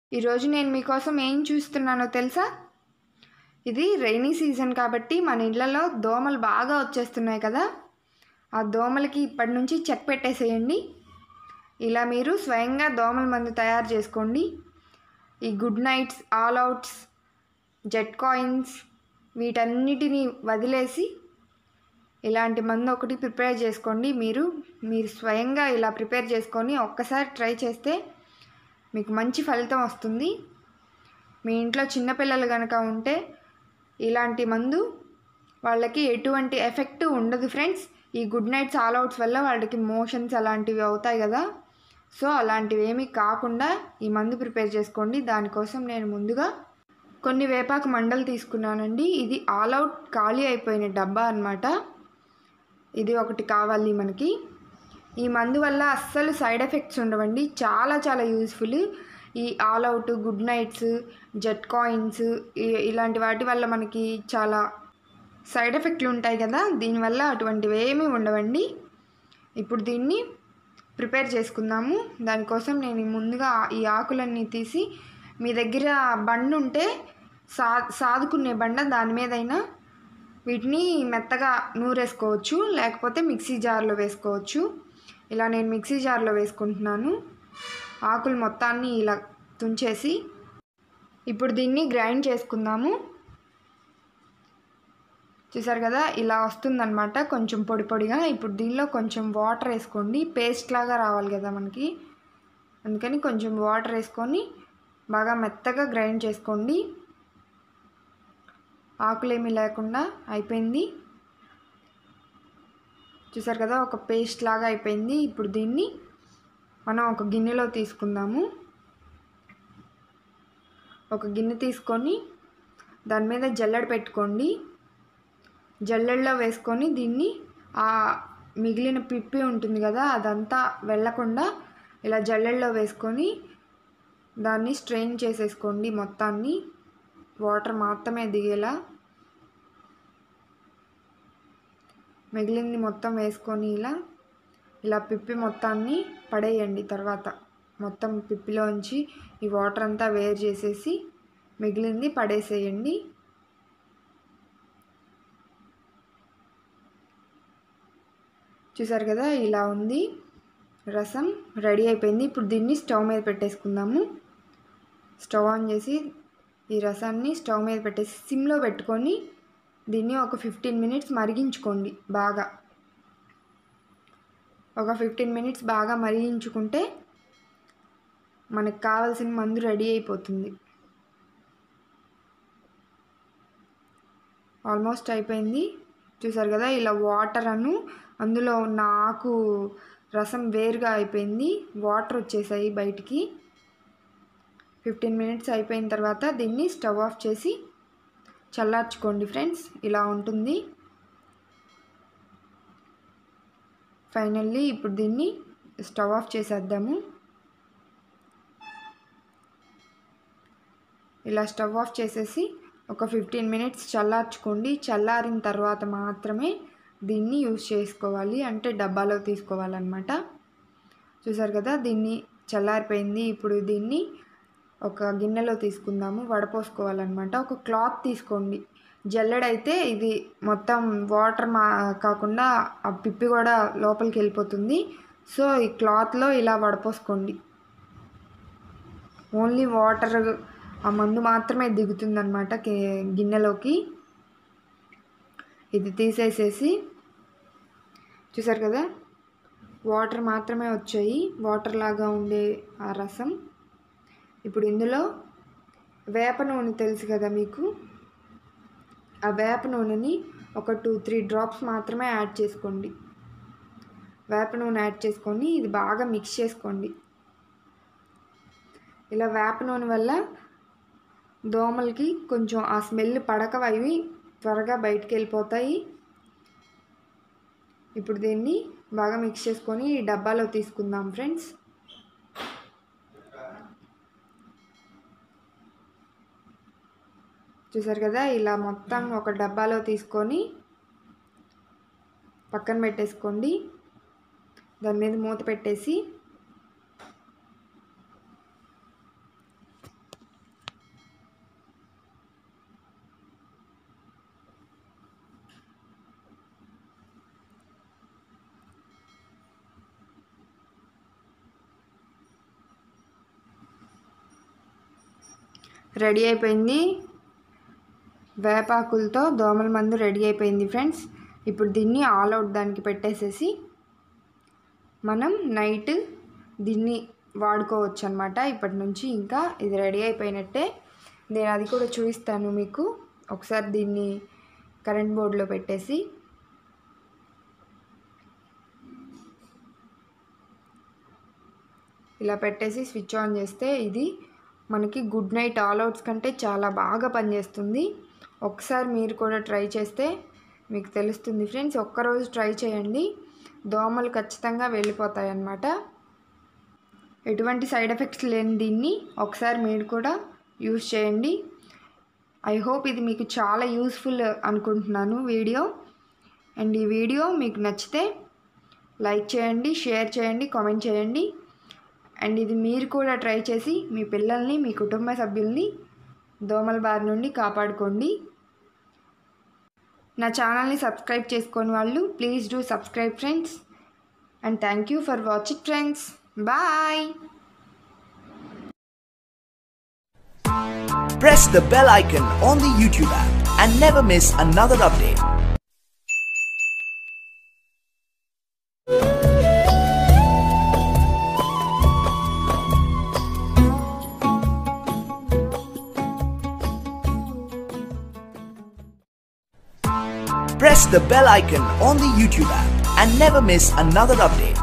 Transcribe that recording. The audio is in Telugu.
ఈరోజు నేను మీకోసం ఏం చూస్తున్నానో తెలుసా ఇది రైనీ సీజన్ కాబట్టి మన ఇళ్ళలో దోమలు బాగా వచ్చేస్తున్నాయి కదా ఆ దోమలకి ఇప్పటి నుంచి చెక్ పెట్టేసేయండి ఇలా మీరు స్వయంగా దోమల మందు తయారు చేసుకోండి ఈ Good Knights All Outs Jet coins వీటన్నిటిని వదిలేసి ఇలాంటి మందు ఒకటి ప్రిపేర్ చేసుకోండి మీరు మీరు స్వయంగా ఇలా ప్రిపేర్ చేసుకొని ఒక్కసారి ట్రై చేస్తే మీకు మంచి ఫలితం వస్తుంది మీ ఇంట్లో చిన్నపిల్లలు కనుక ఉంటే ఇలాంటి మందు వాళ్ళకి ఎటువంటి ఎఫెక్ట్ ఉండదు ఫ్రెండ్స్ ఈ గుడ్ నైట్స్ ఆల్ అవుట్స్ వల్ల వాళ్ళకి మోషన్స్ అలాంటివి అవుతాయి కదా సో అలాంటివి ఏమీ కాకుండా ఈ మందు ప్రిపేర్ చేసుకోండి దానికోసం నేను ముందుగా కొన్ని వేపాకు మండలు తీసుకున్నానండి ఇది ఆల్ అవుట్ ఖాళీ అయిపోయిన డబ్బా అన్నమాట ఇది ఒకటి కావాలి మనకి ఈ మందు వల్ల అస్సలు సైడ్ ఎఫెక్ట్స్ ఉండవండి చాలా చాలా యూస్ఫుల్ ఈ All Out Good Knights Jet coins ఇలాంటి వాటి వల్ల మనకి చాలా సైడ్ ఎఫెక్ట్లు ఉంటాయి కదా దీనివల్ల అటువంటివి ఏమీ ఉండవండి ఇప్పుడు దీన్ని ప్రిపేర్ చేసుకుందాము దానికోసం నేను ముందుగా ఈ ఆకులన్నీ తీసి మీ దగ్గర బండ ఉంటే సా సాదుకునే బండ దాని మీదైనా వీటిని మెత్తగా నూరేసుకోవచ్చు లేకపోతే మిక్సీ జార్లో వేసుకోవచ్చు ఇలా నేను మిక్సీ జార్లో వేసుకుంటున్నాను ఆకులు మొత్తాన్ని ఇలా తుంచేసి ఇప్పుడు దీన్ని గ్రైండ్ చేసుకుందాము చూసారు కదా ఇలా వస్తుందన్నమాట కొంచెం పొడి పొడిగా ఇప్పుడు దీనిలో కొంచెం వాటర్ వేసుకోండి పేస్ట్ లాగా రావాలి కదా మనకి అందుకని కొంచెం వాటర్ వేసుకొని బాగా మెత్తగా గ్రైండ్ చేసుకోండి ఆకులేమీ లేకుండా అయిపోయింది చూసారు కదా ఒక పేస్ట్ లాగా అయిపోయింది ఇప్పుడు దీన్ని మనం ఒక గిన్నెలో తీసుకుందాము ఒక గిన్నె తీసుకొని దాని మీద జల్లెడ పెట్టుకోండి జల్లెడలో వేసుకొని దీన్ని ఆ మిగిలిన పిప్పి ఉంటుంది కదా అదంతా వెళ్ళకుండా ఇలా జల్లెడలో వేసుకొని దాన్ని స్ట్రెయిన్ చేసేసుకోండి మొత్తాన్ని వాటర్ మాత్రమే దిగేలా మిగిలింది మొత్తం వేసుకొని ఇలా ఇలా పిప్పి మొత్తాన్ని పడేయండి తర్వాత మొత్తం పిప్పిలోంచి ఈ వాటర్ అంతా వేరు చేసేసి మిగిలింది పడేసేయండి చూసారు కదా ఇలా ఉంది రసం రెడీ అయిపోయింది ఇప్పుడు దీన్ని స్టవ్ మీద పెట్టేసుకుందాము స్టవ్ ఆన్ చేసి ఈ రసాన్ని స్టవ్ మీద పెట్టేసి సిమ్లో పెట్టుకొని దీన్ని ఒక ఫిఫ్టీన్ మినిట్స్ మరిగించుకోండి బాగా ఒక ఫిఫ్టీన్ మినిట్స్ బాగా మరిగించుకుంటే మనకు కావాల్సిన మందు రెడీ అయిపోతుంది ఆల్మోస్ట్ అయిపోయింది చూసారు కదా ఇలా వాటర్ అను అందులో ఉన్న ఆకు రసం వేరుగా అయిపోయింది వాటర్ వచ్చేసాయి బయటికి ఫిఫ్టీన్ మినిట్స్ అయిపోయిన తర్వాత దీన్ని స్టవ్ ఆఫ్ చేసి చల్లార్చుకోండి ఫ్రెండ్స్ ఇలా ఉంటుంది ఫైనల్లీ ఇప్పుడు దీన్ని స్టవ్ ఆఫ్ చేసేద్దాము ఇలా స్టవ్ ఆఫ్ చేసేసి ఒక ఫిఫ్టీన్ మినిట్స్ చల్లార్చుకోండి చల్లారిన తర్వాత మాత్రమే దీన్ని యూజ్ చేసుకోవాలి అంటే డబ్బాలో తీసుకోవాలన్నమాట చూసారు కదా దీన్ని చల్లారిపోయింది ఇప్పుడు దీన్ని ఒక గిన్నెలో తీసుకుందాము వడపోసుకోవాలన్నమాట ఒక క్లాత్ తీసుకోండి జల్లెడైతే ఇది మొత్తం వాటర్ మా కాకుండా ఆ పిప్పి కూడా లోపలికి వెళ్ళిపోతుంది సో ఈ క్లాత్లో ఇలా వడపోసుకోండి ఓన్లీ వాటర్ ఆ మందు మాత్రమే దిగుతుందన్నమాట గిన్నెలోకి ఇది తీసేసేసి చూసారు కదా వాటర్ మాత్రమే వచ్చాయి వాటర్ లాగా ఉండే ఆ రసం ఇప్పుడు ఇందులో వేప నూనె తెలుసు కదా మీకు ఆ వేప నూనెని ఒక టూ త్రీ డ్రాప్స్ మాత్రమే యాడ్ చేసుకోండి వేప నూనె యాడ్ చేసుకొని ఇది బాగా మిక్స్ చేసుకోండి ఇలా వేప నూనె వల్ల దోమలకి కొంచెం ఆ స్మెల్ పడకవవి త్వరగా బయటికి వెళ్ళిపోతాయి ఇప్పుడు దీన్ని బాగా మిక్స్ చేసుకొని ఈ డబ్బాలో తీసుకుందాం ఫ్రెండ్స్ చూసారు కదా ఇలా మొత్తం ఒక డబ్బాలో తీసుకొని పక్కన పెట్టేసుకోండి దాని మీద మూత పెట్టేసి రెడీ అయిపోయింది వేపాకులతో దోమల మందు రెడీ అయిపోయింది ఫ్రెండ్స్ ఇప్పుడు దీన్ని ఆల్ అవుట్ దానికి పెట్టేసేసి మనం నైట్ దీన్ని వాడుకోవచ్చు అనమాట ఇప్పటి నుంచి ఇంకా ఇది రెడీ అయిపోయినట్టే నేను అది కూడా చూపిస్తాను మీకు ఒకసారి దీన్ని కరెంట్ బోర్డులో పెట్టేసి ఇలా పెట్టేసి స్విచ్ ఆన్ చేస్తే ఇది మనకి గుడ్ నైట్ ఆల్ అవుట్స్ కంటే చాలా బాగా పనిచేస్తుంది ఒకసారి మీరు కూడా ట్రై చేస్తే మీకు తెలుస్తుంది ఫ్రెండ్స్ ఒక్కరోజు ట్రై చేయండి దోమలు ఖచ్చితంగా వెళ్ళిపోతాయి అన్నమాట ఎటువంటి సైడ్ ఎఫెక్ట్స్ లేని దీన్ని ఒకసారి మీరు కూడా యూస్ చేయండి ఐ హోప్ ఇది మీకు చాలా యూస్ఫుల్ అనుకుంటున్నాను వీడియో అండ్ ఈ వీడియో మీకు నచ్చితే లైక్ చేయండి షేర్ చేయండి కామెంట్ చేయండి అండ్ ఇది మీరు కూడా ట్రై చేసి మీ పిల్లల్ని మీ కుటుంబ సభ్యుల్ని దోమల బారి నుండి కాపాడుకోండి నా ఛానల్ని సబ్స్క్రైబ్ చేసుకొని వాళ్ళు please do subscribe friends and thank you for watching friends bye Press the bell icon on the YouTube app and never miss another update. Press the bell icon on the YouTube app and never miss another update.